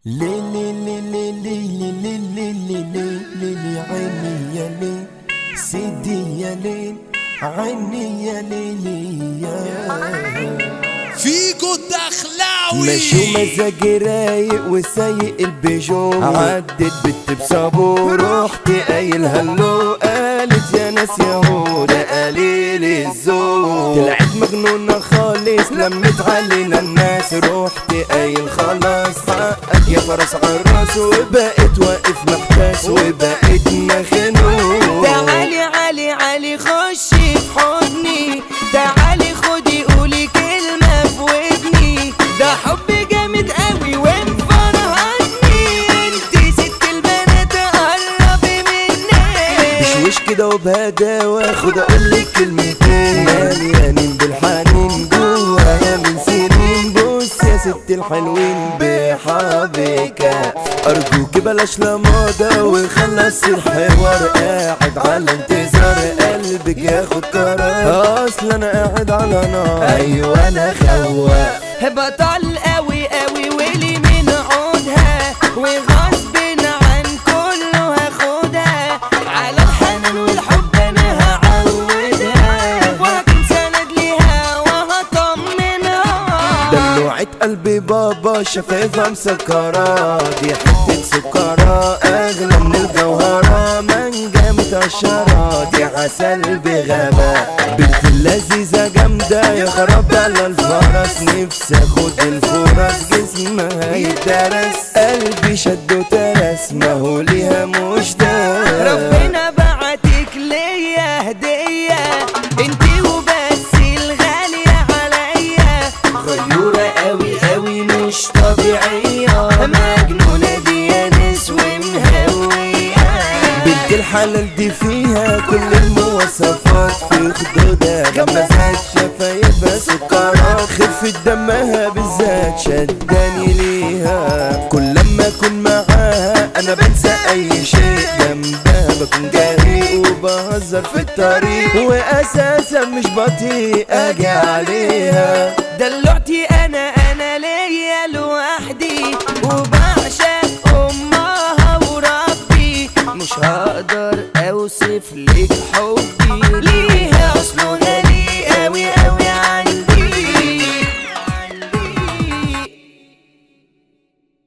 لي لي لي لي لي لي لي لي لي لي لي لي عيني يا ليل سيدي يا ليل عيني يا ليل يا فيجو الدخلاوي ماشي ومزاجي رايق وسايق البيجو عدت بت بصابو رحت قايل هلو قالت يا ناس ياهو ده قليل الذوق طلعت مجنونة خالص لمت علينا الناس رحت قايل خلاص حقك يا فرس عالراس وبقيت واقف محتاس وبقيت مخنوق تعالي علي علي خشي في حضني تعالي خدي قولي كلمة في ودني ده حب جامد قوي ومفرهدني انتي ست البنات قربي مني بشوش كده وبهدى واخد اقول لك كلمتين مليانين بالحنين جوايا من سنين بص يا ست الحلوين بحبك ارجوك بلاش لماضة وخلص الحوار قاعد على انتظار قلبك ياخد قرار اصل انا قاعد على نار ايوه انا خواف بطل قوي قوي ولي من عودها وغصب عن كله هاخدها على الحنان والحب انا هعودها وهكون سند ليها وهطمنها دلوعة قلبي بابا شفايفها مسكرة دي حتة سكرة أغلى من الجوهرة مانجا متقشرة دي عسل بغباء بنت اللذيذة جامدة يا خراب على الفرس نفسي اخد الفرص جسمها يتدرس قلبي شد وترس ما هو ليها مش ده ربنا بعتك ليا هدية انتي وبس الغالية عليا غيورة قوي قوي مش طبيعية مجنونة دي يا ناس ومهوية بنت الحلال دي فيها كل المواصفات في خدودها غمزات شفايفها سكرات خفة دمها بالذات شداني ليها كل لما اكون معاها انا بنسى اي شيء جنبها بكون جريء وبهزر في الطريق واساسا مش بطيء اجي عليها دلوعتي انا انا ليا لوحدي وبعشق امها وربي مش هقدر اوصف لك حب